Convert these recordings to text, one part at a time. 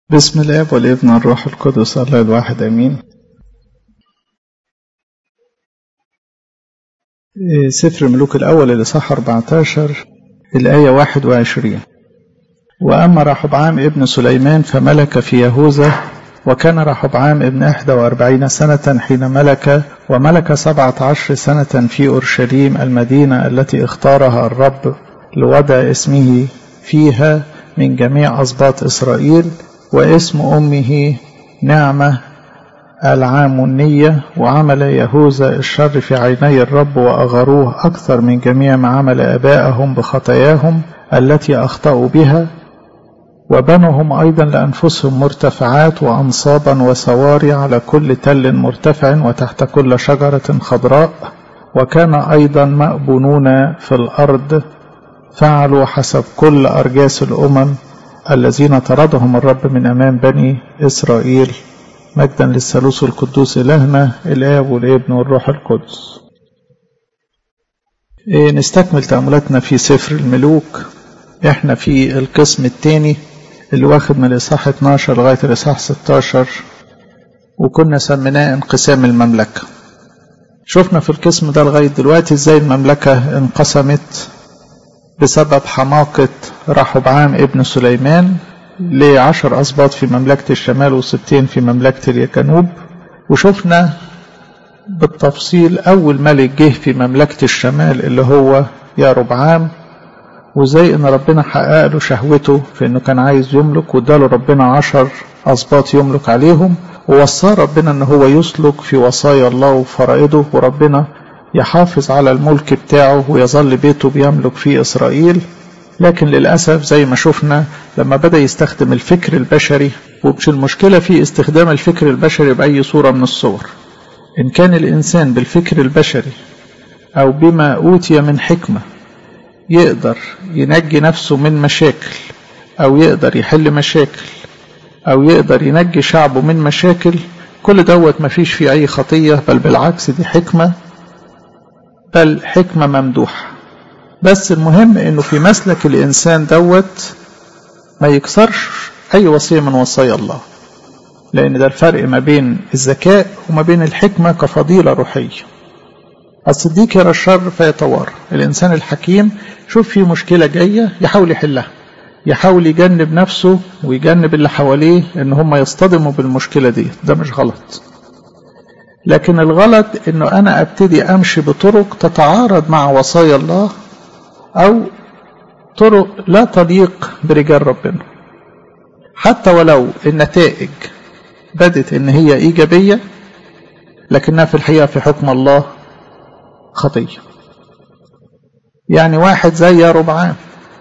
بسم الاب والابن والروح القدس الله الواحد امين سفر ملوك الاول الاصحاح 14 الايه 21 واما رحبعام ابن سليمان فملك في يهوذا وكان رحبعام ابن إحدى وأربعين سنة حين ملك وملك سبعة عشر سنة في أورشليم المدينة التي اختارها الرب لوضع اسمه فيها من جميع أسباط إسرائيل واسم أمه نعمة العامونية وعمل يهوذا الشر في عيني الرب وأغروه أكثر من جميع ما عمل آبائهم بخطاياهم التي أخطأوا بها وبنوهم أيضا لأنفسهم مرتفعات وأنصابا وسواري على كل تل مرتفع وتحت كل شجرة خضراء وكان أيضا مأبونون في الأرض فعلوا حسب كل أرجاس الأمم الذين طردهم الرب من أمام بني إسرائيل مجدا للثالوث القدوس إلهنا الآب والابن والروح القدس إيه نستكمل تأملاتنا في سفر الملوك احنا في القسم الثاني اللي واخد من الإصحاح 12 لغاية الإصحاح 16 وكنا سميناه انقسام المملكة شفنا في القسم ده لغاية دلوقتي ازاي المملكة انقسمت بسبب حماقة رحبعام ابن سليمان لعشر أسباط في مملكة الشمال وستين في مملكة الجنوب وشفنا بالتفصيل أول ملك جه في مملكة الشمال اللي هو يا ربعام وزي ان ربنا حقق له شهوته في انه كان عايز يملك واداله ربنا عشر اسباط يملك عليهم ووصاه ربنا ان هو يسلك في وصايا الله وفرائضه وربنا يحافظ على الملك بتاعه ويظل بيته بيملك في اسرائيل لكن للاسف زي ما شفنا لما بدا يستخدم الفكر البشري ومش المشكله في استخدام الفكر البشري باي صوره من الصور ان كان الانسان بالفكر البشري او بما اوتي من حكمه يقدر ينجي نفسه من مشاكل أو يقدر يحل مشاكل أو يقدر ينجي شعبه من مشاكل كل دوت مفيش فيه أي خطية بل بالعكس دي حكمة بل حكمة ممدوحة بس المهم إنه في مسلك الإنسان دوت ما يكسرش أي وصية من وصايا الله لأن ده الفرق ما بين الذكاء وما بين الحكمة كفضيلة روحية الصديق يرى الشر فيتوارى الإنسان الحكيم شوف في مشكلة جاية يحاول يحلها يحاول يجنب نفسه ويجنب اللي حواليه ان هم يصطدموا بالمشكلة دي ده مش غلط لكن الغلط انه انا ابتدي امشي بطرق تتعارض مع وصايا الله او طرق لا تليق برجال ربنا حتى ولو النتائج بدت ان هي ايجابية لكنها في الحقيقة في حكم الله خطية يعني واحد زي يا ربعان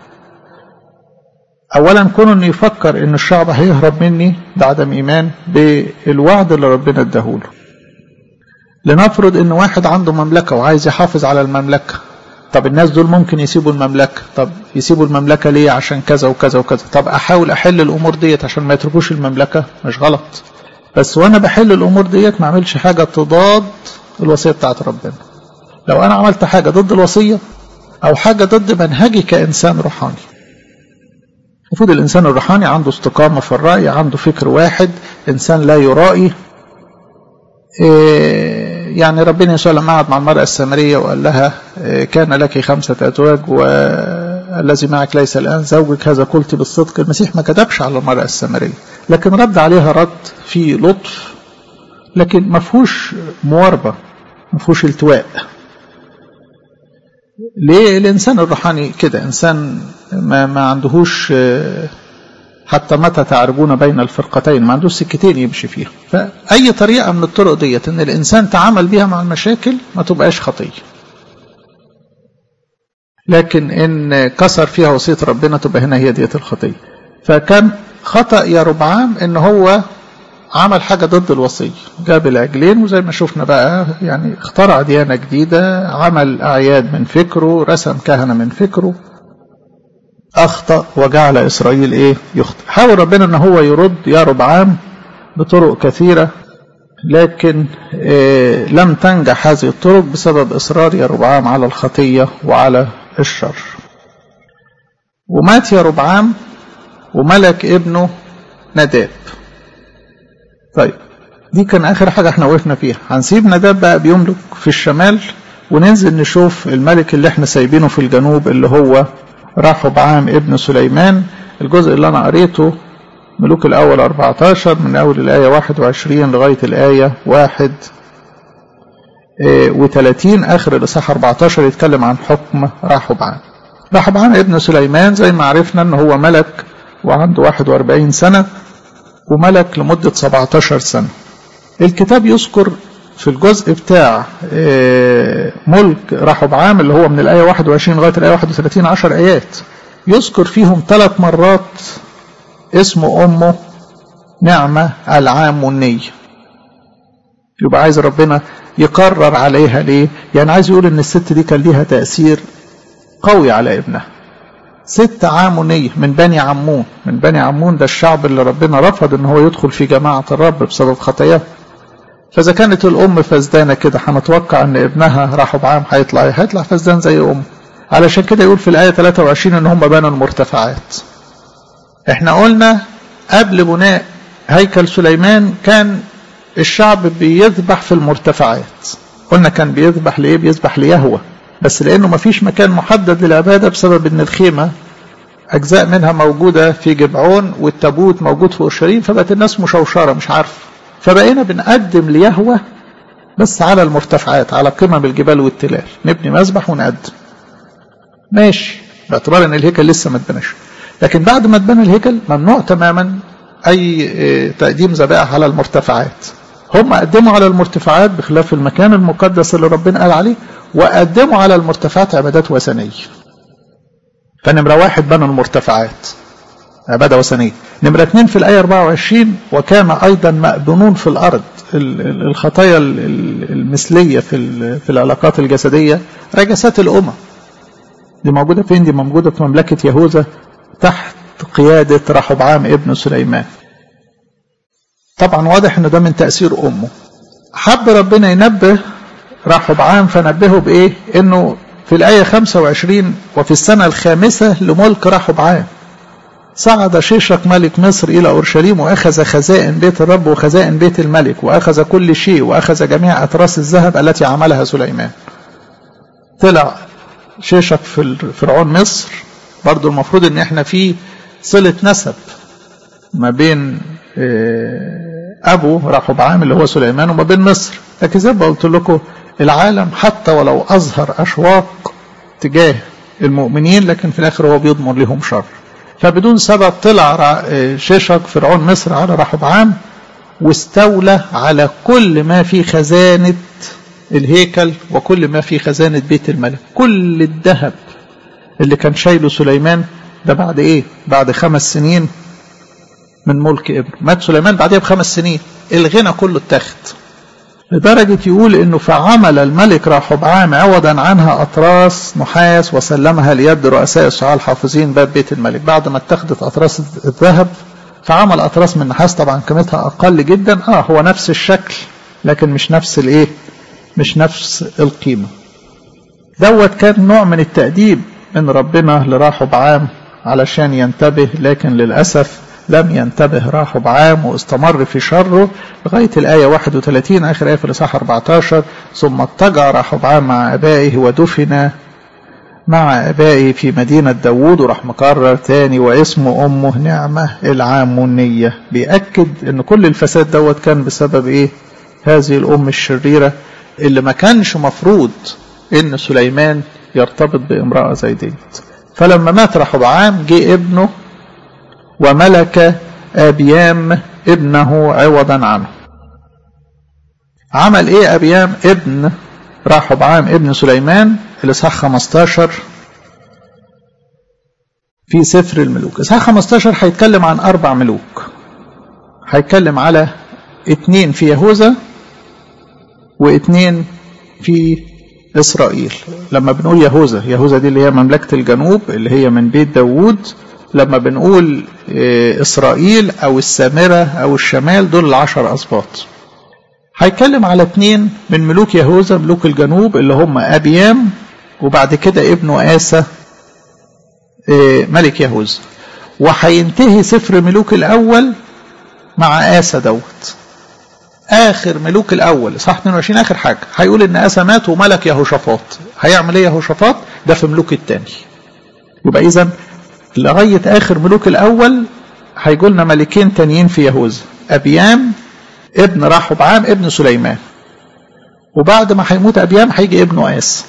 اولا كونه انه يفكر ان الشعب هيهرب مني ده عدم ايمان بالوعد اللي ربنا اداهوله لنفرض ان واحد عنده مملكه وعايز يحافظ على المملكه طب الناس دول ممكن يسيبوا المملكه طب يسيبوا المملكه ليه عشان كذا وكذا وكذا طب احاول احل الامور ديت عشان ما يتركوش المملكه مش غلط بس وانا بحل الامور ديت ما اعملش حاجه تضاد الوصيه بتاعت ربنا لو انا عملت حاجه ضد الوصيه او حاجه ضد منهجي كانسان روحاني المفروض الانسان الروحاني عنده استقامه في الراي عنده فكر واحد انسان لا يرائي إيه يعني ربنا يسوع لما قعد مع المراه السامريه وقال لها إيه كان لك خمسه ازواج والذي معك ليس الان زوجك هذا قلت بالصدق المسيح ما كذبش على المراه السامريه لكن رد عليها رد فيه لطف لكن ما فيهوش مواربه ما فيهوش التواء ليه الانسان الروحاني كده انسان ما, ما عندهوش حتى متى تعرجون بين الفرقتين ما عندوش سكتين يمشي فيها فاي طريقه من الطرق ديت ان الانسان تعامل بيها مع المشاكل ما تبقاش خطيه لكن ان كسر فيها وصيه ربنا تبقى هنا هي ديت الخطيه فكان خطا يا ربعام ان هو عمل حاجة ضد الوصية جاب العجلين وزي ما شفنا بقى يعني اخترع ديانة جديدة عمل أعياد من فكره رسم كهنة من فكره أخطأ وجعل إسرائيل إيه يخطئ حاول ربنا أن هو يرد يا ربعام بطرق كثيرة لكن إيه لم تنجح هذه الطرق بسبب إصرار يا ربعام على الخطية وعلى الشر ومات يا ربعام وملك ابنه نداب طيب دي كان اخر حاجه احنا وقفنا فيها هنسيب نداب بقى بيملك في الشمال وننزل نشوف الملك اللي احنا سايبينه في الجنوب اللي هو رحب عام ابن سليمان الجزء اللي انا قريته ملوك الاول 14 من اول الايه 21 لغايه الايه 1 و30 اخر الاصحاح 14 يتكلم عن حكم رحب عام رحب عام ابن سليمان زي ما عرفنا ان هو ملك وعنده 41 سنه وملك لمده 17 سنه الكتاب يذكر في الجزء بتاع ملك رحب عام اللي هو من الآية 21 لغاية الآية 31 10 آيات يذكر فيهم ثلاث مرات اسم أمه نعمة العامونية يبقى عايز ربنا يقرر عليها ليه يعني عايز يقول ان الست دي كان ليها تأثير قوي على ابنها ست عامونية من بني عمون من بني عمون ده الشعب اللي ربنا رفض ان هو يدخل في جماعة الرب بسبب خطاياه فإذا كانت الأم فزدانة كده هنتوقع إن ابنها رحب عام هيطلع إيه؟ هيطلع فزدان زي أم علشان كده يقول في الآية 23 إن هم بنوا المرتفعات إحنا قلنا قبل بناء هيكل سليمان كان الشعب بيذبح في المرتفعات قلنا كان بيذبح لإيه بيذبح ليهوى بس لأنه مفيش مكان محدد للعبادة بسبب إن الخيمة أجزاء منها موجودة في جبعون والتابوت موجود في أورشليم فبقت الناس مشوشرة مش عارفة فبقينا بنقدم ليهوى بس على المرتفعات على قمم الجبال والتلال نبني مذبح ونقدم ماشي باعتبار ان الهيكل لسه ما اتبناش لكن بعد ما اتبنى الهيكل ممنوع تماما اي تقديم ذبائح على المرتفعات هم قدموا على المرتفعات بخلاف المكان المقدس اللي ربنا قال عليه وقدموا على المرتفعات عبادات وثنيه فنمره واحد بنوا المرتفعات عبادة وثنية نمرة اثنين في الآية 24 وكان أيضا مأذونون في الأرض الخطايا المثلية في في العلاقات الجسدية رجسات الأمم دي موجودة فين دي موجودة في مملكة يهوذا تحت قيادة رحبعام ابن سليمان طبعا واضح ان ده من تأثير أمه حب ربنا ينبه رحبعام فنبهه بإيه انه في الآية 25 وفي السنة الخامسة لملك رحبعام صعد شيشك ملك مصر إلى أورشليم وأخذ خزائن بيت الرب وخزائن بيت الملك وأخذ كل شيء وأخذ جميع أتراس الذهب التي عملها سليمان طلع شيشك في فرعون مصر برضو المفروض ان احنا في صلة نسب ما بين ابو رحبعام اللي هو سليمان وما بين مصر لكن زي ما قلت لكم العالم حتى ولو اظهر اشواق تجاه المؤمنين لكن في الاخر هو بيضمن لهم شر فبدون سبب طلع شيشك فرعون مصر على رحبعام واستولى على كل ما في خزانة الهيكل وكل ما في خزانة بيت الملك كل الذهب اللي كان شايله سليمان ده بعد ايه بعد خمس سنين من ملك ابنه مات سليمان بعدها بخمس سنين الغنى كله اتاخد لدرجة يقول انه فعمل الملك رحبعام عوضا عنها اطراس نحاس وسلمها ليد رؤساء الشعال حافظين باب بيت الملك بعد ما اتخذت اطراس الذهب فعمل اطراس من نحاس طبعا قيمتها اقل جدا اه هو نفس الشكل لكن مش نفس الايه مش نفس القيمة دوت كان نوع من التأديب من ربنا لراحب عام علشان ينتبه لكن للأسف لم ينتبه راحب عام واستمر في شره لغاية الآية 31 آخر آية في الإصحاح 14 ثم اضطجع راحب عام مع أبائه ودفن مع أبائه في مدينة داوود وراح مكرر تاني واسم أمه نعمة العامونية بيأكد أن كل الفساد دوت كان بسبب إيه هذه الأم الشريرة اللي ما كانش مفروض ان سليمان يرتبط بامرأة زي ديت فلما مات رحبعام جه ابنه وملك ابيام ابنه عوضا عنه عمل ايه ابيام ابن رحبعام ابن سليمان الاصحاح 15 في سفر الملوك اصحاح 15 هيتكلم عن اربع ملوك هيتكلم على اتنين في يهوذا واثنين في إسرائيل لما بنقول يهوذا يهوذا دي اللي هي مملكة الجنوب اللي هي من بيت داوود لما بنقول إسرائيل أو السامرة أو الشمال دول العشر أسباط هيتكلم على اثنين من ملوك يهوذا ملوك الجنوب اللي هم أبيام وبعد كده ابنه آسى ملك يهوذا وهينتهي سفر ملوك الأول مع آسى دوت آخر ملوك الأول صح 22 آخر حاجة هيقول إن آسى مات وملك يهوشافاط هيعمل إيه يهوشافاط ده في ملوك التاني يبقى إذا لغاية آخر ملوك الأول هيقولنا ملكين تانيين في يهوذا أبيام ابن رحبعام ابن سليمان وبعد ما هيموت أبيام هيجي ابنه آسى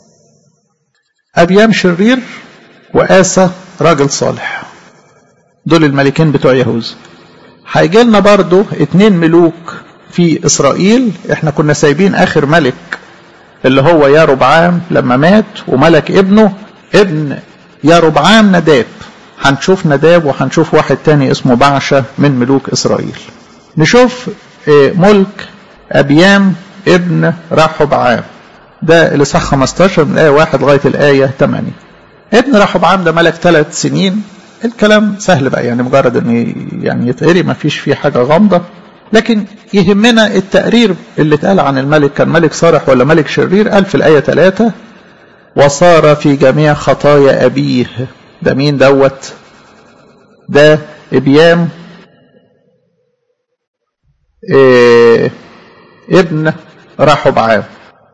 أبيام شرير وآسى راجل صالح دول الملكين بتوع يهوذا هيجي لنا برضه اتنين ملوك في إسرائيل احنا كنا سايبين آخر ملك اللي هو ياربعام لما مات وملك ابنه ابن ياربعام نداب هنشوف نداب وهنشوف واحد تاني اسمه بعشة من ملوك إسرائيل نشوف ملك أبيام ابن رحبعام ده الإصحاح 15 من الآية 1 لغاية الآية 8 ابن رحبعام ده ملك ثلاث سنين الكلام سهل بقى يعني مجرد ان يعني يتقري ما فيش فيه حاجة غامضة لكن يهمنا التقرير اللي اتقال عن الملك كان ملك صالح ولا ملك شرير قال في الآية 3 وصار في جميع خطايا أبيه ده مين دوت ده إبيام إيه ابن رحبعام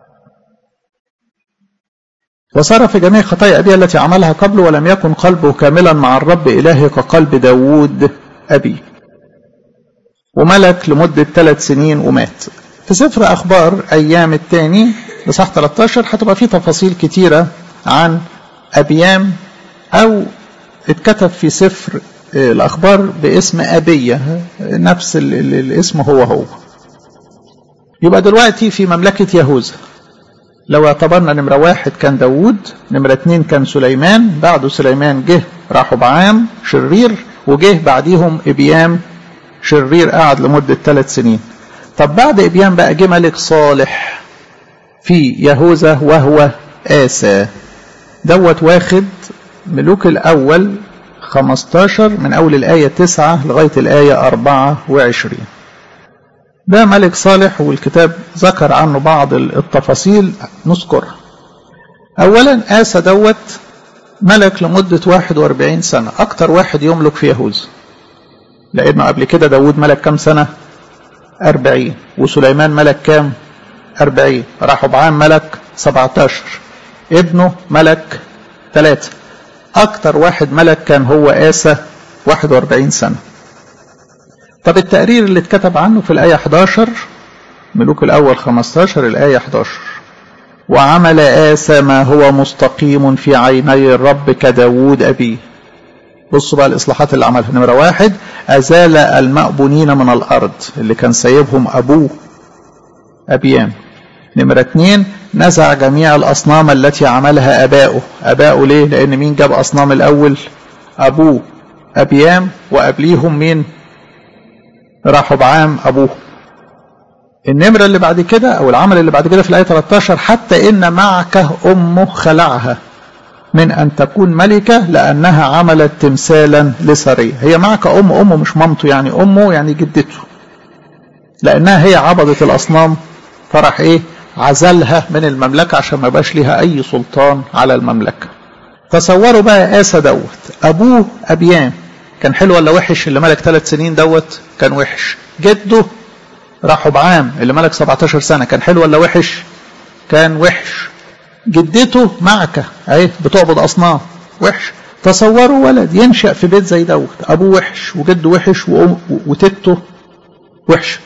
وصار في جميع خطايا أبيه التي عملها قبل ولم يكن قلبه كاملا مع الرب إلهه كقلب داود أبيه وملك لمدة ثلاث سنين ومات في سفر أخبار أيام الثاني لصح 13 هتبقى فيه تفاصيل كتيرة عن أبيام أو اتكتب في سفر الأخبار باسم أبية نفس الاسم هو هو يبقى دلوقتي في مملكة يهوذا لو اعتبرنا نمرة واحد كان داوود نمرة اتنين كان سليمان بعده سليمان جه رحبعام شرير وجه بعديهم إبيام شرير قعد لمدة ثلاث سنين طب بعد إبيام بقى جه ملك صالح في يهوذا وهو آسى دوت واخد ملوك الأول 15 من أول الآية 9 لغاية الآية 24 ده ملك صالح والكتاب ذكر عنه بعض التفاصيل نذكرها أولا آسى دوت ملك لمدة 41 سنة أكتر واحد يملك في يهوذا لأنه قبل كده داود ملك كام سنة 40 وسليمان ملك كام 40 رحبعام ملك 17 ابنه ملك 3 أكتر واحد ملك كان هو آسى 41 سنة طب التقرير اللي اتكتب عنه في الآية 11 ملوك الأول 15 الآية 11 وعمل آسى ما هو مستقيم في عيني الرب كداود أبيه بصوا بقى الإصلاحات اللي عملها نمرة واحد أزال المأبونين من الأرض اللي كان سايبهم أبوه أبيام نمرة اتنين نزع جميع الأصنام التي عملها أباؤه أباؤه ليه؟ لأن مين جاب أصنام الأول؟ أبوه أبيام وقبليهم مين؟ رحبعام أبوه النمرة اللي بعد كده أو العمل اللي بعد كده في الآية 13 حتى إن معك أمه خلعها من أن تكون ملكة لأنها عملت تمثالا لسرية هي معك أم أمه مش مامته يعني أمه يعني جدته لأنها هي عبدت الأصنام فرح إيه عزلها من المملكة عشان ما بقاش ليها أي سلطان على المملكة تصوروا بقى آسى دوت أبوه أبيان كان حلو ولا وحش اللي ملك ثلاث سنين دوت كان وحش جده رحبعام اللي ملك 17 سنة كان حلو ولا وحش كان وحش جدته معكة اهي بتعبد أصنام وحش تصوروا ولد ينشأ في بيت زي دوت أبوه وحش وجده وحش وتته وحش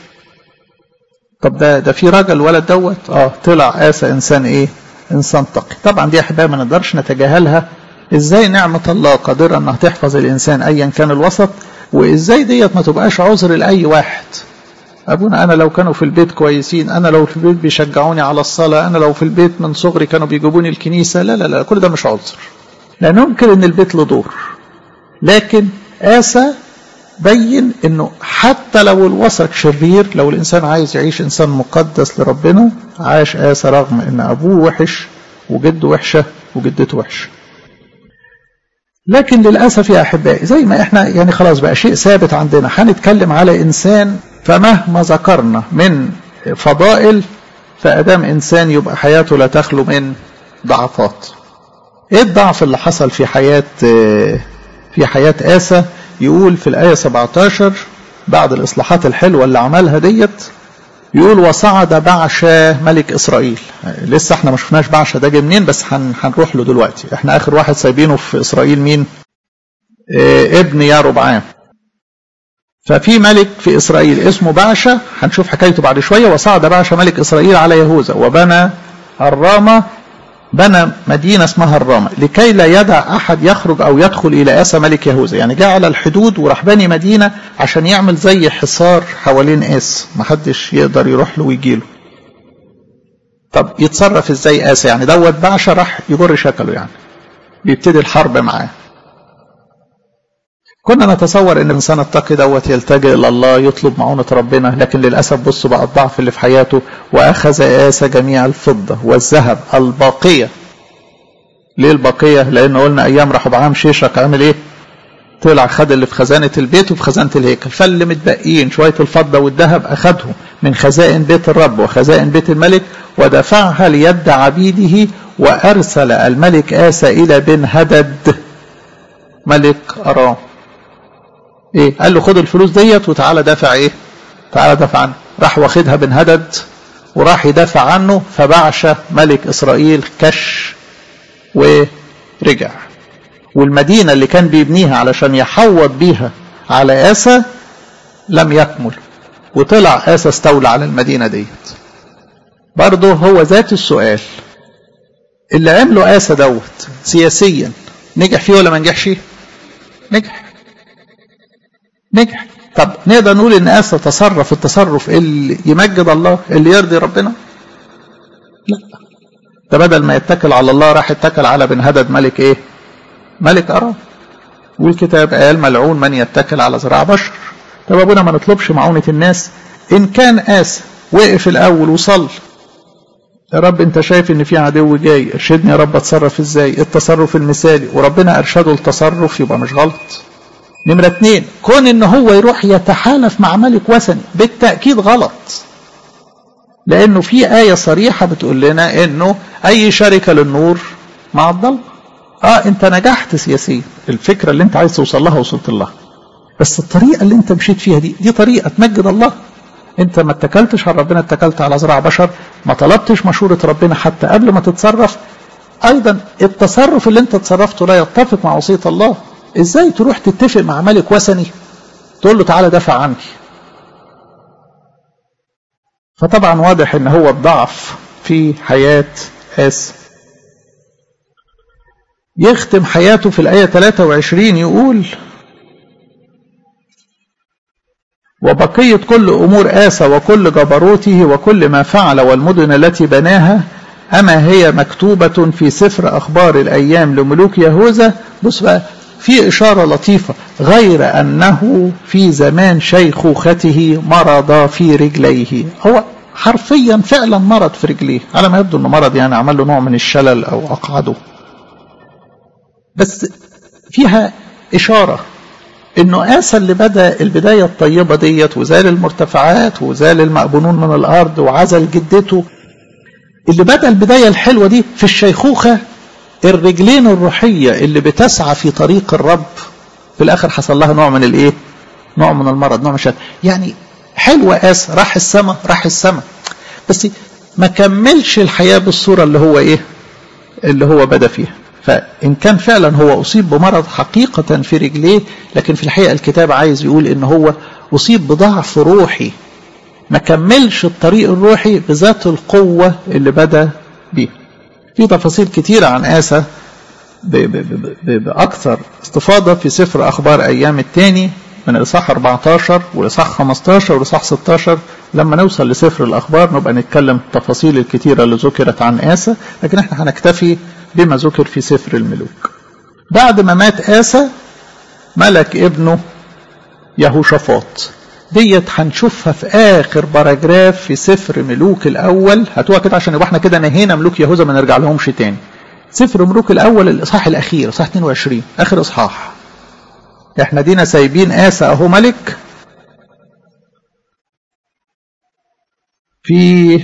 طب ده ده في راجل ولد دوت اه طلع آسى إنسان إيه؟ إنسان تقي طبعا دي أحباب ما نقدرش نتجاهلها ازاي نعمة الله قادرة انها تحفظ الانسان ايا كان الوسط وازاي ديت ما تبقاش عذر لاي واحد ابونا انا لو كانوا في البيت كويسين انا لو في البيت بيشجعوني على الصلاة انا لو في البيت من صغري كانوا بيجيبوني الكنيسة لا لا لا كل ده مش عذر لا ننكر ان البيت له دور لكن آسى بين انه حتى لو الوسط شرير لو الانسان عايز يعيش انسان مقدس لربنا عاش آسى رغم ان ابوه وحش وجده وحشة وجدته وحشه لكن للأسف يا أحبائي زي ما إحنا يعني خلاص بقى شيء ثابت عندنا هنتكلم على إنسان فمهما ذكرنا من فضائل فأدام إنسان يبقى حياته لا تخلو من ضعفات إيه الضعف اللي حصل في حياة في حياة آسى يقول في الآية 17 بعد الإصلاحات الحلوة اللي عملها ديت يقول وصعد بعشا ملك إسرائيل لسه احنا ما شفناش بعشا ده جه منين بس هن هنروح له دلوقتي احنا آخر واحد سايبينه في إسرائيل مين اه ابن ياربعام ففي ملك في إسرائيل اسمه بعشا هنشوف حكايته بعد شوية وصعد بعشا ملك إسرائيل على يهوذا وبنى الرامة بنى مدينة اسمها الرامة لكي لا يدع أحد يخرج أو يدخل إلى آسى ملك يهوذا يعني جاء على الحدود وراح بني مدينة عشان يعمل زي حصار حوالين آس محدش يقدر يروح له ويجي له طب يتصرف ازاي آسى يعني دوت بعشا راح يجر شكله يعني بيبتدي الحرب معاه كنا نتصور ان الانسان التقي دوت يلتجئ الى الله يطلب معونه ربنا لكن للاسف بصوا بقى الضعف اللي في حياته واخذ اسى جميع الفضه والذهب الباقيه ليه الباقيه لان قلنا ايام رحبعام شيشك عامل ايه طلع خد اللي في خزانه البيت وفي خزانه الهيكل فاللي متبقيين شويه الفضه والذهب اخذهم من خزائن بيت الرب وخزائن بيت الملك ودفعها ليد عبيده وارسل الملك اسى الى بن هدد ملك ارام ايه قال له خد الفلوس ديت وتعالى دافع ايه تعالى دافع عنه راح واخدها بن هدد وراح يدافع عنه فبعش ملك اسرائيل كش ورجع والمدينة اللي كان بيبنيها علشان يحوط بيها على آسى لم يكمل وطلع آسى استولى على المدينة ديت برضه هو ذات السؤال اللي عمله آسى دوت سياسيا نجح فيه ولا ما نجحش نجح نجح طب نقدر نقول ان اسى تصرف التصرف اللي يمجد الله اللي يرضي ربنا لا ده بدل ما يتكل على الله راح يتكل على بن هدد ملك ايه ملك ارام والكتاب قال ملعون من يتكل على ذراع بشر طب ابونا ما نطلبش معونة الناس ان كان اسى وقف الاول وصل يا رب انت شايف ان في عدو جاي ارشدني يا رب اتصرف ازاي التصرف المثالي وربنا ارشده التصرف يبقى مش غلط نمرة اتنين كون ان هو يروح يتحالف مع ملك وثني بالتأكيد غلط لانه في آية صريحة بتقول لنا انه اي شركة للنور مع الضلمة اه انت نجحت سياسيا الفكرة اللي انت عايز توصل لها وصلت لها بس الطريقة اللي انت مشيت فيها دي دي طريقة تمجد الله انت ما اتكلتش على ربنا اتكلت على زراع بشر ما طلبتش مشورة ربنا حتى قبل ما تتصرف ايضا التصرف اللي انت تصرفته لا يتفق مع وصية الله ازاي تروح تتفق مع ملك وثني تقول له تعالى دافع عني فطبعا واضح ان هو الضعف في حياة آسى يختم حياته في الآية 23 يقول وبقية كل أمور آسى وكل جبروته وكل ما فعل والمدن التي بناها أما هي مكتوبة في سفر أخبار الأيام لملوك يهوذا بص بقى في إشارة لطيفة غير أنه في زمان شيخوخته مرض في رجليه هو حرفيا فعلا مرض في رجليه على ما يبدو أنه مرض يعني عمل له نوع من الشلل أو أقعده بس فيها إشارة انه آسى اللي بدأ البداية الطيبة ديت وزال المرتفعات وزال المأبونون من الأرض وعزل جدته اللي بدأ البداية الحلوة دي في الشيخوخة الرجلين الروحية اللي بتسعى في طريق الرب في الآخر حصل لها نوع من الإيه؟ نوع من المرض نوع من الشلل يعني حلوة آسى راح السماء راح السماء بس ما كملش الحياة بالصورة اللي هو إيه؟ اللي هو بدأ فيها فإن كان فعلا هو أصيب بمرض حقيقة في رجليه لكن في الحقيقة الكتاب عايز يقول إن هو أصيب بضعف روحي ما كملش الطريق الروحي بذات القوة اللي بدأ بيها في تفاصيل كتيرة عن آسى بأكثر استفاضة في سفر أخبار أيام التاني من الإصحاح 14 والإصحاح 15 والإصحاح 16 لما نوصل لسفر الأخبار نبقى نتكلم التفاصيل الكتيرة اللي ذكرت عن آسى لكن احنا هنكتفي بما ذكر في سفر الملوك بعد ما مات آسى ملك ابنه يهوشافاط ديت هنشوفها في اخر باراجراف في سفر ملوك الاول هاتوها كده عشان يبقى احنا كده نهينا ملوك يهوذا ما نرجع لهمش تاني سفر ملوك الاول الاصحاح الاخير اصحاح 22 اخر اصحاح احنا دينا سايبين آسى اهو ملك في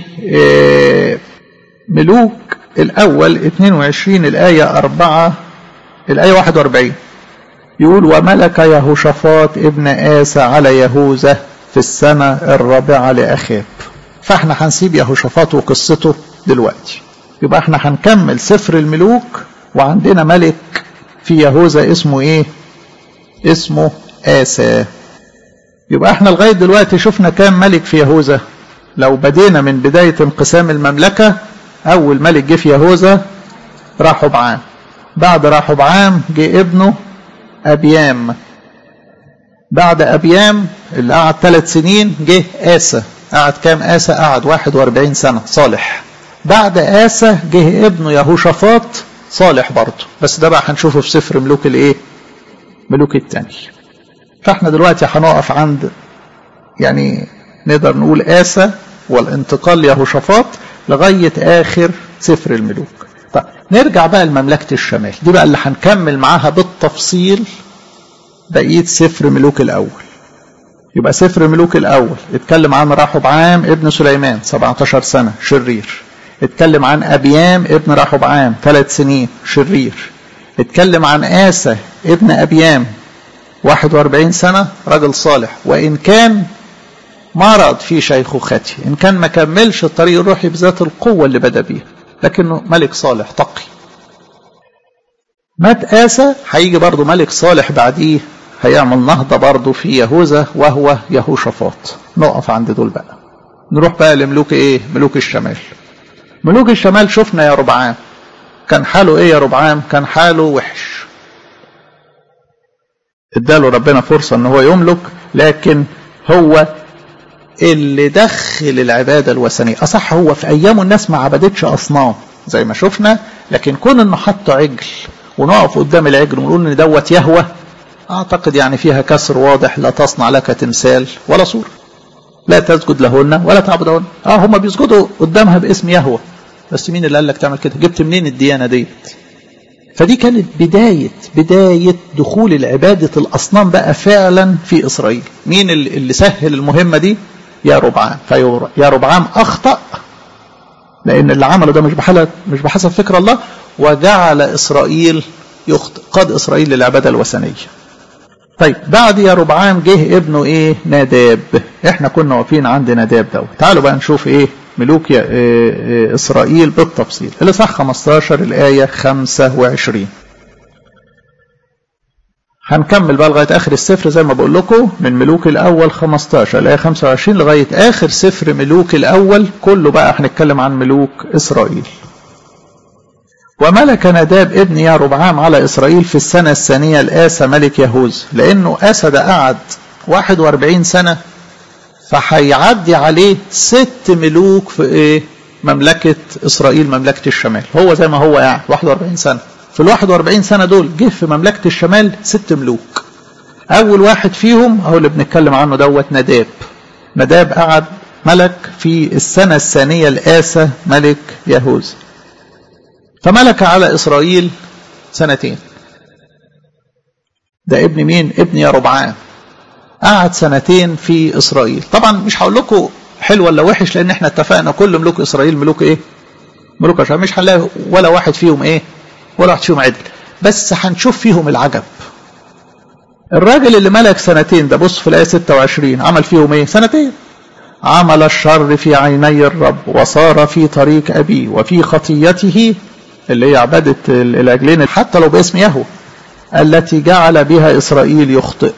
ملوك الأول 22 الآية 4 الآية 41 يقول وملك يهوشافاط ابن آسى على يهوذا في السنة الرابعة لأخاب فاحنا هنسيب يهوشافاط وقصته دلوقتي يبقى احنا هنكمل سفر الملوك وعندنا ملك في يهوذا اسمه ايه اسمه آسى يبقى احنا لغاية دلوقتي شفنا كام ملك في يهوذا لو بدينا من بداية انقسام المملكة أول ملك جه في يهوذا راحبعام بعد راحبعام جه ابنه أبيام بعد أبيام اللي قعد ثلاث سنين جه آسى قعد كام آسى قعد 41 سنة صالح بعد آسى جه ابنه يهوشافاط صالح برضه بس ده بقى هنشوفه في سفر ملوك الايه ملوك التاني فاحنا دلوقتي هنقف عند يعني نقدر نقول آسى والانتقال ليهوشافاط لغاية آخر سفر الملوك طيب نرجع بقى لمملكة الشمال دي بقى اللي هنكمل معاها بالتفصيل بقية سفر ملوك الأول يبقى سفر ملوك الأول اتكلم عن رحبعام ابن سليمان 17 سنة شرير اتكلم عن أبيام ابن رحبعام ثلاث سنين شرير اتكلم عن آسى ابن أبيام 41 سنة رجل صالح وإن كان مرض في شيخوخته إن كان ما كملش الطريق الروحي بذات القوة اللي بدأ بيها لكنه ملك صالح تقي مات آسى هيجي برضه ملك صالح بعديه هيعمل نهضة برضه في يهوذا وهو يهوشافاط نقف عند دول بقى نروح بقى لملوك ايه ملوك الشمال ملوك الشمال شفنا يا ربعام كان حاله ايه يا ربعام كان حاله وحش اداله ربنا فرصة ان هو يملك لكن هو اللي دخل العبادة الوثنية أصح هو في أيامه الناس ما عبدتش أصنام زي ما شفنا لكن كون انه حط عجل ونقف قدام العجل ونقول ان دوت يهوى اعتقد يعني فيها كسر واضح لا تصنع لك تمثال ولا صورة لا تسجد لهن ولا تعبدهن اه هم بيسجدوا قدامها باسم يهوى بس مين اللي قال لك تعمل كده جبت منين الديانة ديت فدي كانت بداية بداية دخول العبادة الأصنام بقى فعلا في إسرائيل مين اللي سهل المهمة دي يا ربعام فيا ربعام أخطأ لأن اللي عمله ده مش بحسب مش بحسب فكر الله وجعل إسرائيل يخطئ قاد إسرائيل للعبادة الوثنية طيب بعد يا ربعام جه ابنه ايه ناداب احنا كنا واقفين عند ناداب دوت تعالوا بقى نشوف ايه ملوك إيه إيه اسرائيل بالتفصيل اللي صح 15 الايه 25 هنكمل بقى لغايه اخر السفر زي ما بقول لكم من ملوك الاول 15 الايه 25 لغايه اخر سفر ملوك الاول كله بقى هنتكلم عن ملوك اسرائيل وملك نداب ابن ياربعام على إسرائيل في السنة الثانية لآسى ملك يهوذا لأنه آسى ده قعد 41 سنة فهيعدي عليه ست ملوك في إيه مملكة إسرائيل مملكة الشمال هو زي ما هو قاعد 41 سنة في ال 41 سنة دول جه في مملكة الشمال ست ملوك أول واحد فيهم هو اللي بنتكلم عنه دوت نداب نداب قعد ملك في السنة الثانية لآسى ملك يهوذا فملك على إسرائيل سنتين ده ابن مين ابن يربعام قعد سنتين في إسرائيل طبعا مش هقول لكم حلو ولا وحش لأن احنا اتفقنا كل ملوك إسرائيل ملوك ايه ملوك عشان مش هنلاقي ولا واحد فيهم ايه ولا واحد فيهم عدل بس هنشوف فيهم العجب الراجل اللي ملك سنتين ده بص في الآية 26 عمل فيهم ايه سنتين عمل الشر في عيني الرب وصار في طريق أبيه وفي خطيته اللي هي عبادة العجلين حتى لو باسم يهوه التي جعل بها إسرائيل يخطئ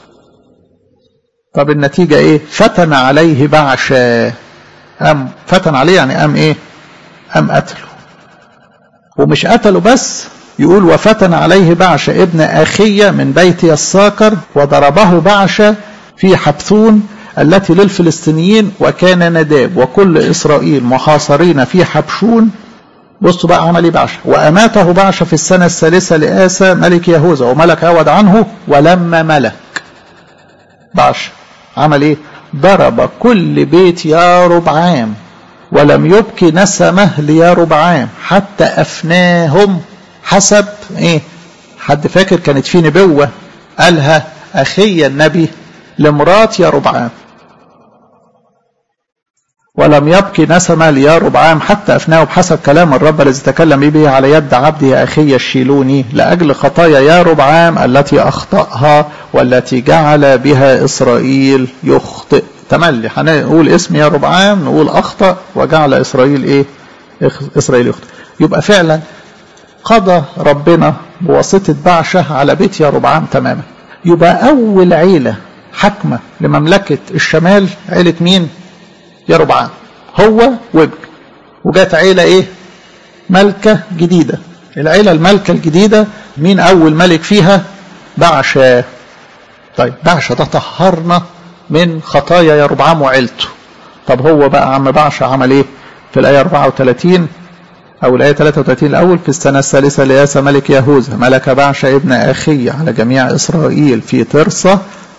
طب النتيجة ايه فتن عليه بعشا أم فتن عليه يعني أم ايه أم قتله ومش قتله بس يقول وفتن عليه بعشا ابن أخية من بيت يساكر وضربه بعشا في حبثون التي للفلسطينيين وكان نداب وكل إسرائيل محاصرين في حبشون بصوا بقى عمل ايه بعشا واماته بعشا في السنه الثالثه لاسى ملك يهوذا وملك عوض عنه ولما ملك بعشا عمل ايه ضرب كل بيت يا ربعام ولم يبكي نسمه ليا ربعام حتى افناهم حسب ايه حد فاكر كانت في نبوه قالها اخي النبي لمرات يا ربعام ولم يبقي نسمة ليربعام حتى أفناه بحسب كلام الرب الذي تكلم به على يد عبده أخي الشيلوني لأجل خطايا ياربعام التي أخطأها والتي جعل بها إسرائيل يخطئ تملي هنقول اسم ياربعام نقول أخطأ وجعل إسرائيل إيه إسرائيل يخطئ يبقى فعلا قضى ربنا بواسطة بعشة على بيت ياربعام تماما يبقى أول عيلة حكمة لمملكة الشمال عيلة مين؟ يربعام هو وابن وجات عيلة ايه ملكة جديدة العيلة الملكة الجديدة مين اول ملك فيها بعشا طيب بعشا ده طهرنا من خطايا يربعام وعيلته طب هو بقى عم بعشا عمل ايه في الآية 34 أو الآية 33 الأول في السنة الثالثة لياس ملك يهوذا ملك بعشا ابن أخي على جميع إسرائيل في ترصة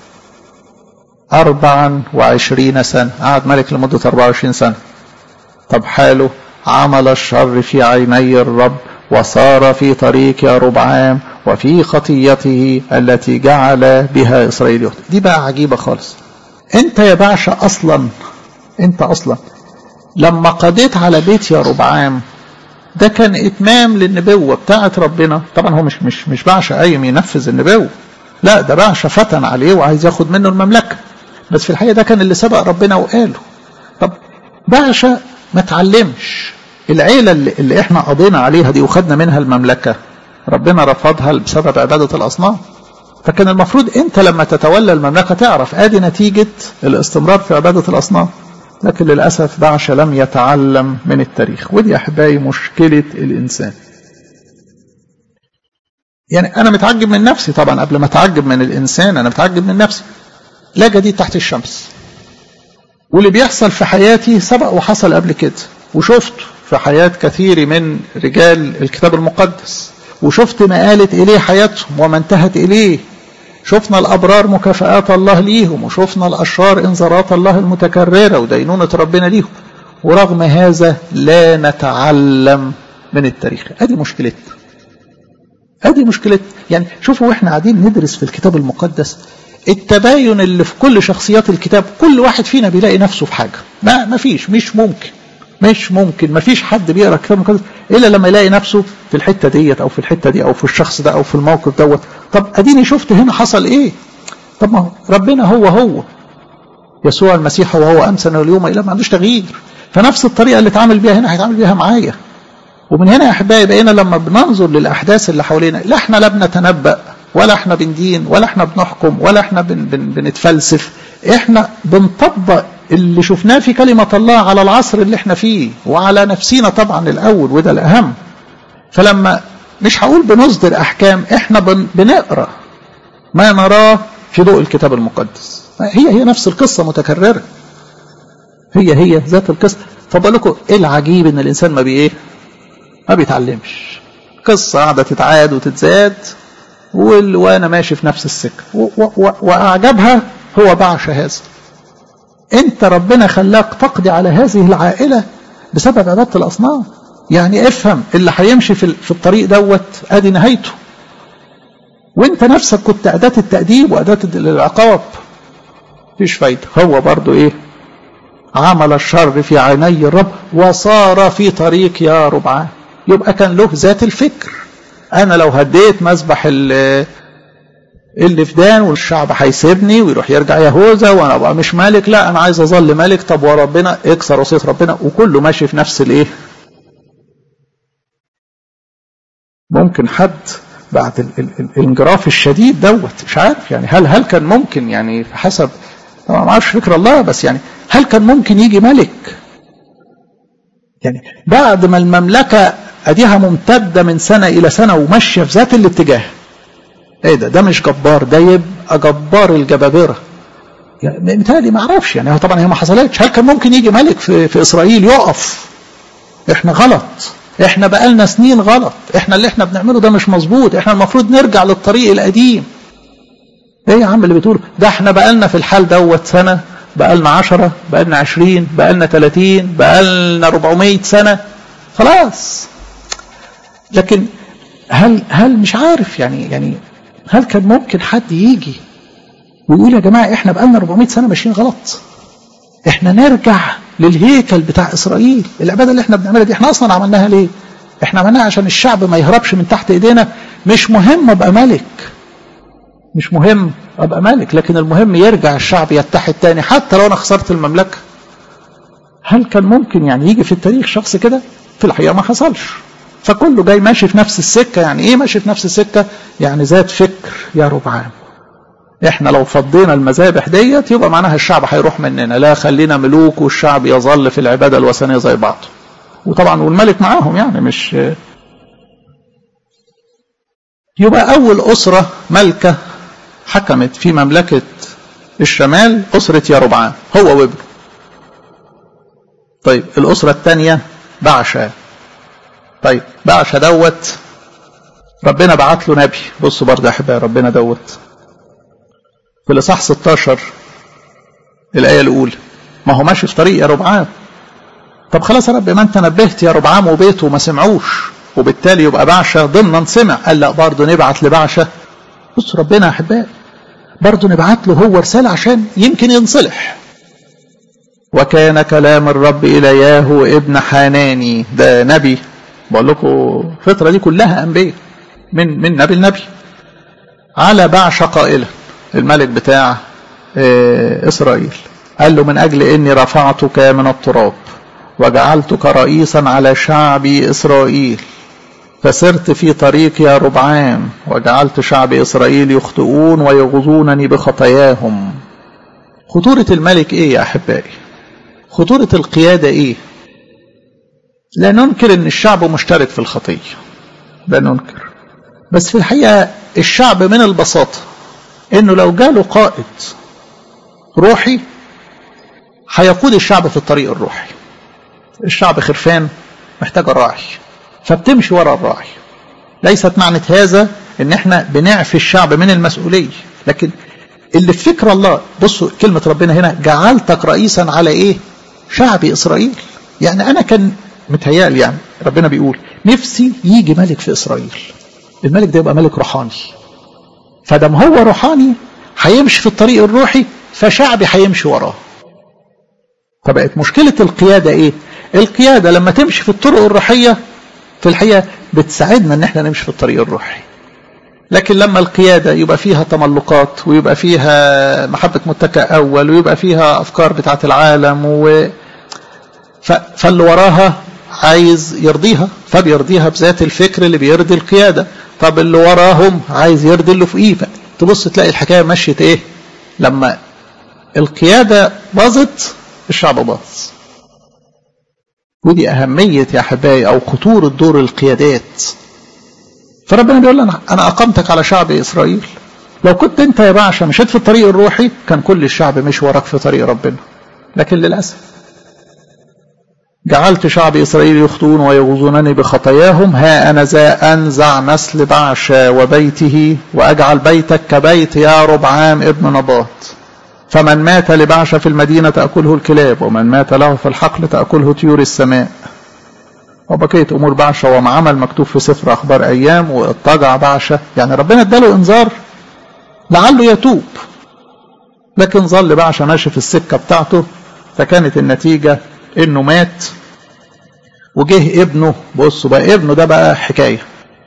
أربعا وعشرين سنة قعد ملك لمدة أربعة وعشرين سنة طب حاله عمل الشر في عيني الرب وصار في طريق ربعام وفي خطيته التي جعل بها إسرائيل يخطئ دي بقى عجيبة خالص انت يا باشا أصلا انت أصلا لما قضيت على بيت يا ربعام ده كان إتمام للنبوة بتاعت ربنا طبعا هو مش مش مش بعشا قايم ينفذ النبوة لا ده بعشا فتن عليه وعايز ياخد منه المملكة بس في الحقيقة ده كان اللي سبق ربنا وقاله طب بعشا ما تعلمش العيلة اللي, اللي احنا قضينا عليها دي وخدنا منها المملكة ربنا رفضها بسبب عبادة الأصنام فكان المفروض انت لما تتولى المملكة تعرف ادي نتيجة الاستمرار في عبادة الأصنام لكن للأسف بعشا لم يتعلم من التاريخ ودي يا أحبائي مشكلة الإنسان يعني أنا متعجب من نفسي طبعا قبل ما أتعجب من الإنسان أنا متعجب من نفسي لا جديد تحت الشمس واللي بيحصل في حياتي سبق وحصل قبل كده وشفت في حياة كثير من رجال الكتاب المقدس وشفت ما قالت إليه حياتهم وما انتهت إليه شفنا الأبرار مكافآت الله ليهم وشفنا الأشرار إنذارات الله المتكررة ودينونة ربنا ليهم ورغم هذا لا نتعلم من التاريخ ادي مشكلتنا ادي مشكلتنا يعني شوفوا واحنا قاعدين ندرس في الكتاب المقدس التباين اللي في كل شخصيات الكتاب كل واحد فينا بيلاقي نفسه في حاجة ما ما فيش مش ممكن مش ممكن ما فيش حد بيقرا الكتاب المقدس الا لما يلاقي نفسه في الحته ديت او في الحته دي او في الشخص ده او في الموقف دوت طب اديني شفت هنا حصل ايه طب ما هو ربنا هو هو يسوع المسيح هو هو امسنا واليوم الى ما عندوش تغيير فنفس الطريقه اللي اتعامل بيها هنا هيتعامل بيها معايا ومن هنا يا احبائي بقينا لما بننظر للاحداث اللي حوالينا لا احنا لا بنتنبأ ولا احنا بندين ولا احنا بنحكم ولا احنا بن بن بنتفلسف احنا بنطبق اللي شفناه في كلمة الله على العصر اللي احنا فيه وعلى نفسينا طبعا الأول وده الأهم فلما مش هقول بنصدر أحكام احنا بن بنقرأ ما نراه في ضوء الكتاب المقدس هي هي نفس القصة متكررة هي هي ذات القصة فبقول لكم ايه العجيب ان الانسان ما بي ايه ما بيتعلمش قصة قاعدة تتعاد وتتزاد وانا ماشي في نفس السكة واعجبها هو بعش هذا انت ربنا خلاك تقضي على هذه العائلة بسبب عبادة الأصنام يعني افهم اللي هيمشي في, في الطريق دوت ادي نهايته وانت نفسك كنت أداة التأديب وأداة العقاب مفيش فايدة هو برضو ايه عمل الشر في عيني الرب وصار في طريق يا ربعان يبقى كان له ذات الفكر انا لو هديت مسبح اللي في دان والشعب هيسيبني ويروح يرجع يهوذا وانا ابقى مش ملك لا انا عايز اظل ملك طب وربنا اكسر وصيه ربنا وكله ماشي في نفس الايه ممكن حد بعد ال ال الانجراف الشديد دوت مش عارف يعني هل هل كان ممكن يعني حسب طبعا ما اعرفش فكر الله بس يعني هل كان ممكن يجي ملك يعني بعد ما المملكه اديها ممتده من سنه الى سنه وماشيه في ذات الاتجاه ايه ده ده مش جبار ده يبقى جبار الجبابره يعني متهيألي ما اعرفش يعني طبعا هي ما حصلتش هل كان ممكن يجي ملك في, في اسرائيل يقف احنا غلط احنا بقالنا سنين غلط احنا اللي احنا بنعمله ده مش مظبوط احنا المفروض نرجع للطريق القديم ايه يا عم اللي بتقول ده احنا بقالنا في الحال دوت سنه بقالنا عشرة بقالنا عشرين بقالنا تلاتين بقالنا ربعمية سنة خلاص لكن هل هل مش عارف يعني يعني هل كان ممكن حد يجي ويقول يا جماعة احنا بقالنا 400 سنة ماشيين غلط احنا نرجع للهيكل بتاع اسرائيل العباده اللي احنا بنعملها دي احنا اصلا عملناها ليه احنا عملناها عشان الشعب ما يهربش من تحت ايدينا مش مهم ابقى ملك مش مهم ابقى ملك لكن المهم يرجع الشعب يتحد تاني حتى لو انا خسرت المملكه هل كان ممكن يعني يجي في التاريخ شخص كده في الحقيقه ما حصلش فكله جاي ماشي في نفس السكه يعني ايه ماشي في نفس السكه يعني ذات فكر يا ربعان احنا لو فضينا المذابح ديت يبقى معناها الشعب هيروح مننا لا خلينا ملوك والشعب يظل في العباده الوثنيه زي بعض وطبعا والملك معاهم يعني مش يبقى اول اسره ملكه حكمت في مملكه الشمال اسره يربعام هو وابنه طيب الاسره الثانيه بعشا طيب بعشا دوت ربنا بعت له نبي بصوا برضه يا احبائي ربنا دوت في الاصحاح 16 الايه الاولى ما هو ماشي في طريق يا ربعام طب خلاص يا رب ما انت نبهت يا ربعام وبيته وما سمعوش وبالتالي يبقى بعشا ضمنا سمع قال لا برضه نبعت لبعشا بص ربنا يا احبائي برضه نبعت له هو رساله عشان يمكن ينصلح وكان كلام الرب الى ياهو ابن حناني ده نبي بقول لكم الفتره دي كلها انبياء من من نبي لنبي على بعشا قائلا الملك بتاع اسرائيل قال له من اجل اني رفعتك من التراب وجعلتك رئيسا على شعب اسرائيل فسرت في طريق يا ربعام وجعلت شعب اسرائيل يخطئون ويغزونني بخطاياهم خطوره الملك ايه يا احبائي خطوره القياده ايه لا ننكر ان الشعب مشترك في الخطيه لا ننكر بس في الحقيقه الشعب من البساطه انه لو جاله قائد روحي هيقود الشعب في الطريق الروحي الشعب خرفان محتاج الراعي فبتمشي ورا الراعي ليست معنى هذا ان احنا بنعفي الشعب من المسؤوليه لكن اللي في فكر الله بصوا كلمه ربنا هنا جعلتك رئيسا على ايه شعب اسرائيل يعني انا كان متهيألي يعني ربنا بيقول نفسي يجي ملك في اسرائيل الملك ده يبقى ملك روحاني فدام هو روحاني هيمشي في الطريق الروحي فشعبي هيمشي وراه فبقت مشكلة القيادة ايه القيادة لما تمشي في الطرق الروحية في الحقيقة بتساعدنا ان احنا نمشي في الطريق الروحي لكن لما القيادة يبقى فيها تملقات ويبقى فيها محبة متكئ أول ويبقى فيها أفكار بتاعة العالم و... ف... فاللي وراها عايز يرضيها فبيرضيها بذات الفكر اللي بيرضي القيادة طب اللي وراهم عايز يرضي اللي فوقيه تبص تلاقي الحكاية مشيت ايه لما القيادة باظت الشعب باظ ودي أهمية يا حبايبي أو خطورة دور القيادات فربنا بيقول أنا أنا أقمتك على شعب إسرائيل لو كنت أنت يا باشا مشيت في الطريق الروحي كان كل الشعب مش وراك في طريق ربنا لكن للأسف جعلت شعب إسرائيل يخطئون ويغزونني بخطاياهم ها أنا ذا أنزع نسل بعشا وبيته وأجعل بيتك كبيت يا ربعام ابن نباط فمن مات لبعشا في المدينة تأكله الكلاب ومن مات له في الحقل تأكله طيور السماء وبقية أمور بعشا وما عمل مكتوب في سفر أخبار أيام واضطجع بعشا يعني ربنا اداله إنذار لعله يتوب لكن ظل بعشا ماشي في السكة بتاعته فكانت النتيجة إنه مات وجه ابنه بصوا بقى ابنه ده بقى حكاية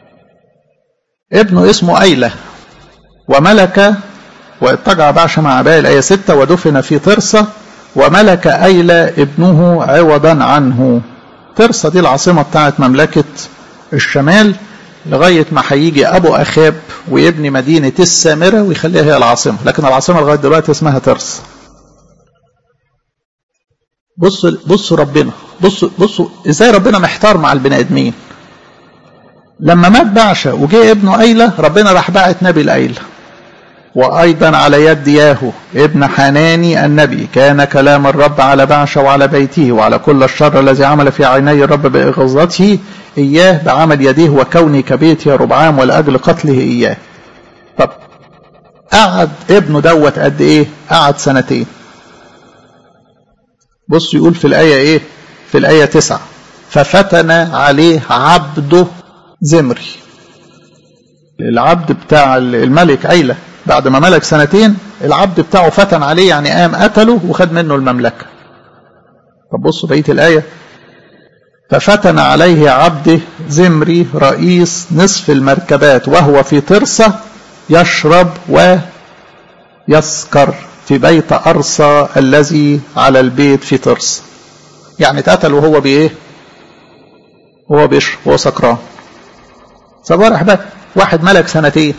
ابنه اسمه أيلة وملك واتجع بعشا مع باقي الآية ستة ودفن في ترسة وملك أيلة ابنه عوضا عنه ترسة دي العاصمة بتاعت مملكة الشمال لغاية ما هيجي أبو أخاب ويبني مدينة السامرة ويخليها هي العاصمة لكن العاصمة لغاية دلوقتي اسمها ترسة بصوا بصوا ربنا بصوا بصوا ازاي ربنا محتار مع البني ادمين لما مات بعشا وجه ابنه ايله ربنا راح باعت نبي الايله وايضا على يد ياهو ابن حناني النبي كان كلام الرب على بعشا وعلى بيته وعلى كل الشر الذي عمل في عيني الرب باغاظته اياه بعمل يديه وكوني كبيت يا ربعام ولاجل قتله اياه طب قعد ابنه دوت قد ايه قعد سنتين بص يقول في الآية إيه في الآية تسعة ففتن عليه عبده زمري العبد بتاع الملك عيلة بعد ما ملك سنتين العبد بتاعه فتن عليه يعني قام قتله وخد منه المملكة طب بصوا بقية الآية ففتن عليه عبده زمري رئيس نصف المركبات وهو في ترسة يشرب ويسكر في بيت أرصى الذي على البيت في ترس يعني اتقتل وهو بإيه وهو بيشرب وهو سكران صبارح بقى واحد ملك سنتين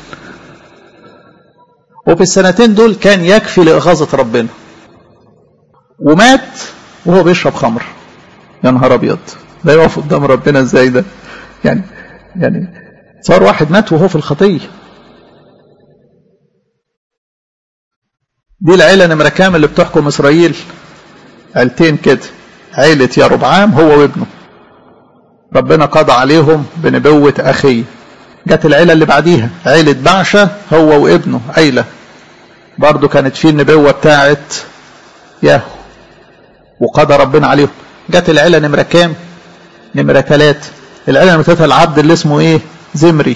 وفي السنتين دول كان يكفي لإغاظة ربنا ومات وهو بيشرب خمر يا نهار أبيض ده يقف قدام ربنا ازاي ده يعني يعني صار واحد مات وهو في الخطية دي العيلة نمرة كام اللي بتحكم إسرائيل عيلتين كده عيلة يربعام هو وابنه ربنا قضى عليهم بنبوة أخيه جت العيلة اللي بعديها عيلة بعشة هو وابنه عيلة برضو كانت فيه النبوة بتاعت ياهو وقضى ربنا عليهم جت العيلة نمرة كام نمرة ثلاثة العيلة نمرة ثلاثة العبد اللي اسمه ايه زمري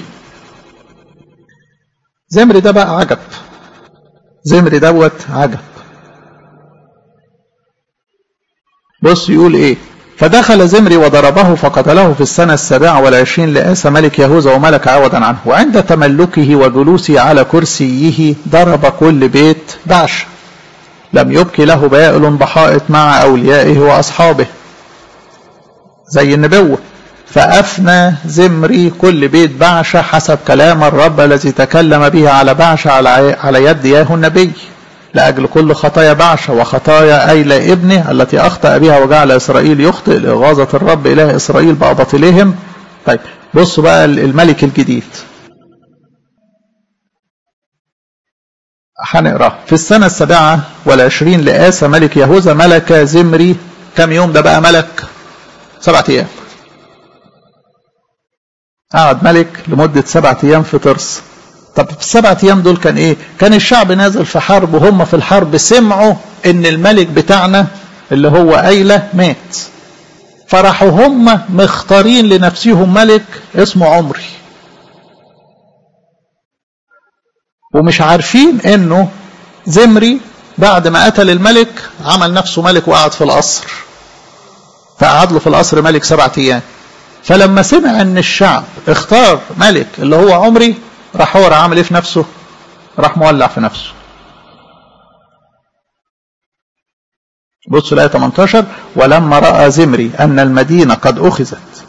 زمري ده بقى عجب زمري دوت عجب بص يقول ايه فدخل زمري وضربه فقتله في السنة السابعة والعشرين لآس ملك يهوذا وملك عوضا عنه وعند تملكه وجلوسه على كرسيه ضرب كل بيت بعش لم يبكي له بائل بحائط مع أوليائه وأصحابه زي النبوة فأفنى زمري كل بيت بعشة حسب كلام الرب الذي تكلم به على بعشة على يد ياهو النبي لأجل كل خطايا بعشة وخطايا أيل ابنه التي أخطأ بها وجعل إسرائيل يخطئ لإغاظة الرب إله إسرائيل بأباطيلهم طيب بصوا بقى الملك الجديد هنقراه في السنة السابعة والعشرين لآسى ملك يهوذا ملك زمري كم يوم ده بقى ملك سبعة أيام قعد ملك لمدة سبعة أيام في ترس طب في السبعة أيام دول كان إيه؟ كان الشعب نازل في حرب وهم في الحرب سمعوا إن الملك بتاعنا اللي هو أيلة مات فراحوا هم مختارين لنفسهم ملك اسمه عمري ومش عارفين إنه زمري بعد ما قتل الملك عمل نفسه ملك وقعد في القصر فقعد له في القصر ملك سبعة أيام فلما سمع ان الشعب اختار ملك اللي هو عمري راح هو عامل ايه في نفسه راح مولع في نفسه بصوا الآية 18 ولما رأى زمري أن المدينة قد أخذت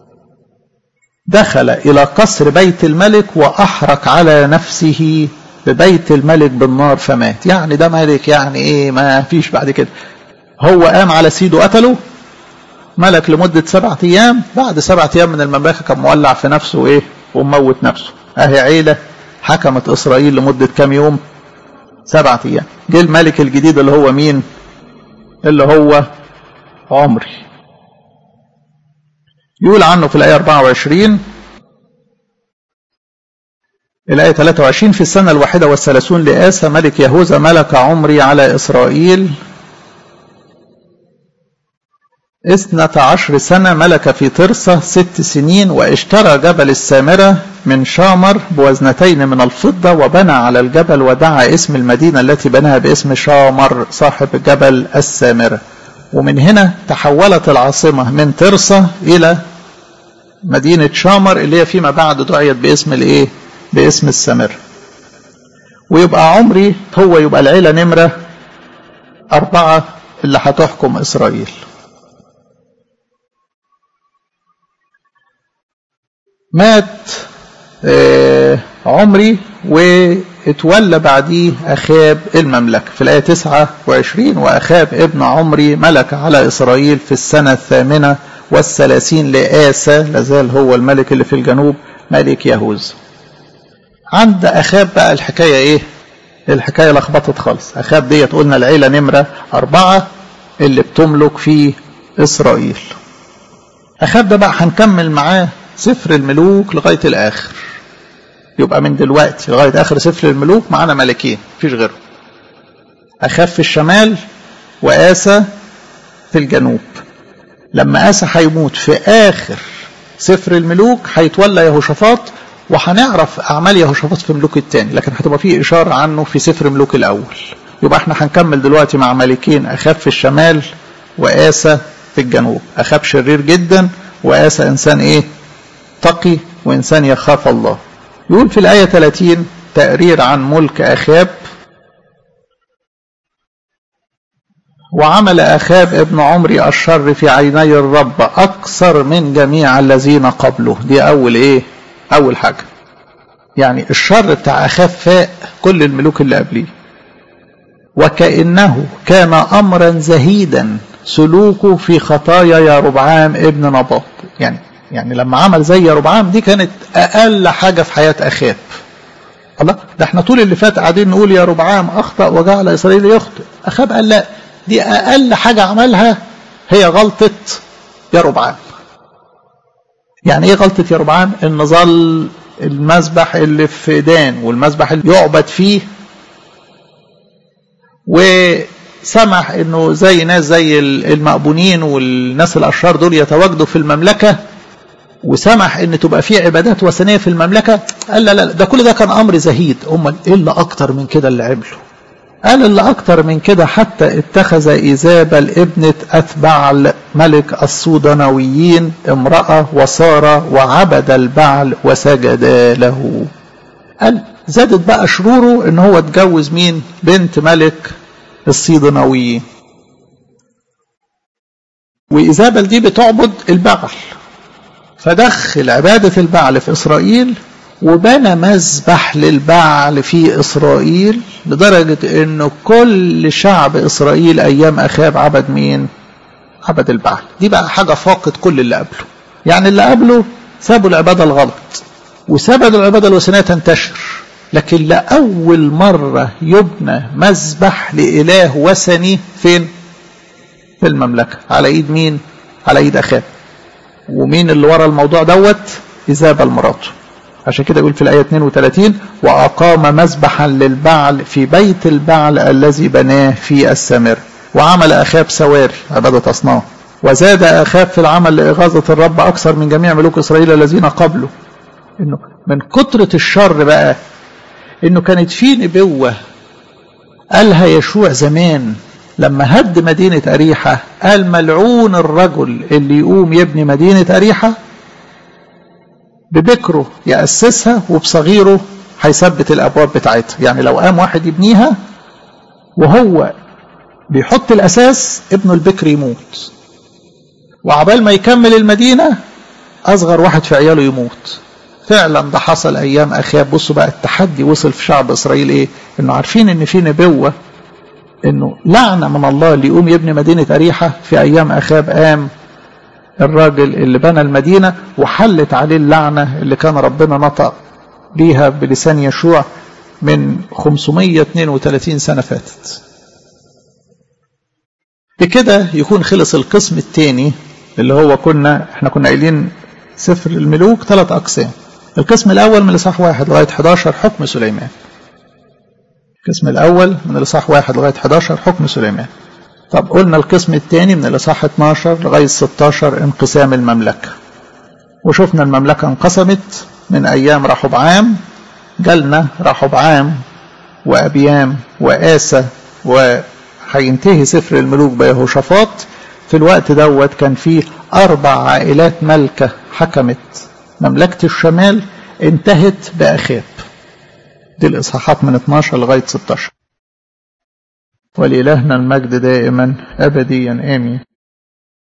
دخل إلى قصر بيت الملك وأحرق على نفسه ببيت الملك بالنار فمات يعني ده ملك يعني إيه ما فيش بعد كده هو قام على سيده قتله ملك لمدة سبعة أيام بعد سبعة أيام من المملكة كان مولع في نفسه إيه وموت نفسه أهي عيلة حكمت إسرائيل لمدة كام يوم سبعة أيام جه الملك الجديد اللي هو مين اللي هو عمري يقول عنه في الآية 24 الآية 23 في السنة الواحدة والثلاثون لآسى ملك يهوذا ملك عمري على إسرائيل اثنة عشر سنة ملك في ترسة ست سنين واشترى جبل السامرة من شامر بوزنتين من الفضة وبنى على الجبل ودعا اسم المدينة التي بناها باسم شامر صاحب جبل السامرة ومن هنا تحولت العاصمة من ترسة إلى مدينة شامر اللي هي فيما بعد دعيت باسم الايه باسم السامرة ويبقى عمري هو يبقى العيلة نمرة أربعة اللي هتحكم إسرائيل مات آه عمري واتولى بعديه أخاب المملكة في الآية 29 وأخاب ابن عمري ملك على إسرائيل في السنة الثامنة والثلاثين لآسى لازال هو الملك اللي في الجنوب ملك يهوذا عند أخاب بقى الحكاية إيه الحكاية لخبطت خالص أخاب ديت قلنا العيلة نمرة أربعة اللي بتملك في إسرائيل أخاب ده بقى هنكمل معاه سفر الملوك لغاية الآخر يبقى من دلوقتي لغاية آخر سفر الملوك معانا ملكين مفيش غيره أخاف في الشمال وآسى في الجنوب لما آسى هيموت في آخر سفر الملوك هيتولى يهوشافاط وهنعرف أعمال يهوشافاط في الملوك الثاني لكن هتبقى فيه إشارة عنه في سفر ملوك الأول يبقى احنا هنكمل دلوقتي مع ملكين أخاف في الشمال وآسى في الجنوب أخاب شرير جدا وآسى إنسان إيه تقي وإنسان يخاف الله يقول في الآية 30 تقرير عن ملك أخاب وعمل أخاب ابن عمري الشر في عيني الرب أكثر من جميع الذين قبله دي أول إيه أول حاجة يعني الشر بتاع أخاب فاق كل الملوك اللي قبليه وكأنه كان أمرا زهيدا سلوكه في خطايا يا ربعام ابن نباط يعني يعني لما عمل زي يا ربعام دي كانت أقل حاجة في حياة أخاب الله ده احنا طول اللي فات قاعدين نقول يا ربعام أخطأ وجعل إسرائيل يخطئ أخاب قال لا دي أقل حاجة عملها هي غلطة يا ربعام يعني ايه غلطة يا ربعام ان ظل المذبح اللي في دان والمذبح اللي يعبد فيه وسمح انه زي ناس زي المأبونين والناس الاشرار دول يتواجدوا في المملكة وسمح ان تبقى في عبادات وثنية في المملكة قال لا لا ده كل ده كان امر زهيد امال ايه اللي اكتر من كده اللي عمله قال اللي أكتر من كده حتى اتخذ إيزابل ابنة أثبعل ملك الصودنويين امرأة وصار وعبد البعل وسجد له قال زادت بقى شروره ان هو اتجوز مين بنت ملك الصيدنويين وإيزابل دي بتعبد البعل فدخل عبادة البعل في إسرائيل وبنى مذبح للبعل في إسرائيل لدرجة أنه كل شعب إسرائيل أيام أخاب عبد مين؟ عبد البعل دي بقى حاجة فاقت كل اللي قبله يعني اللي قبله سابوا العبادة الغلط وسابوا العبادة الوثنية تنتشر لكن لأول مرة يبنى مذبح لإله وثني فين؟ في المملكة على إيد مين؟ على إيد أخاب ومين اللي ورا الموضوع دوت؟ إيزابل مراته عشان كده يقول في الآية 32 وأقام مذبحا للبعل في بيت البعل الذي بناه في السامر وعمل أخاب سواري عبادة أصنام وزاد أخاب في العمل لإغاظة الرب أكثر من جميع ملوك إسرائيل الذين قبله إنه من كترة الشر بقى إنه كانت في نبوة قالها يشوع زمان لما هد مدينة أريحة قال ملعون الرجل اللي يقوم يبني مدينة أريحة ببكره يأسسها وبصغيره هيثبت الأبواب بتاعتها يعني لو قام واحد يبنيها وهو بيحط الأساس ابنه البكر يموت وعبال ما يكمل المدينة أصغر واحد في عياله يموت فعلا ده حصل أيام أخياب بصوا بقى التحدي وصل في شعب إسرائيل إيه إنه عارفين إن في نبوة إنه لعنة من الله اللي يقوم يبني مدينة أريحة في أيام أخاب قام الراجل اللي بنى المدينة وحلت عليه اللعنة اللي كان ربنا نطق بيها بلسان يشوع من 532 سنة فاتت بكده يكون خلص القسم الثاني اللي هو كنا احنا كنا قايلين سفر الملوك ثلاث أقسام القسم الأول من الإصحاح واحد لغاية 11 حكم سليمان القسم الأول من الإصحاح واحد لغاية 11 حكم سليمان طب قلنا القسم الثاني من الإصحاح 12 لغاية 16 انقسام المملكة وشفنا المملكة انقسمت من أيام رحبعام جالنا رحبعام وأبيام وآسى وهينتهي سفر الملوك بيهوشافاط في الوقت دوت كان فيه أربع عائلات ملكة حكمت مملكة الشمال انتهت بأخاب دي الإصحاحات من 12 لغاية 16 ولإلهنا المجد دائما أبديا آمين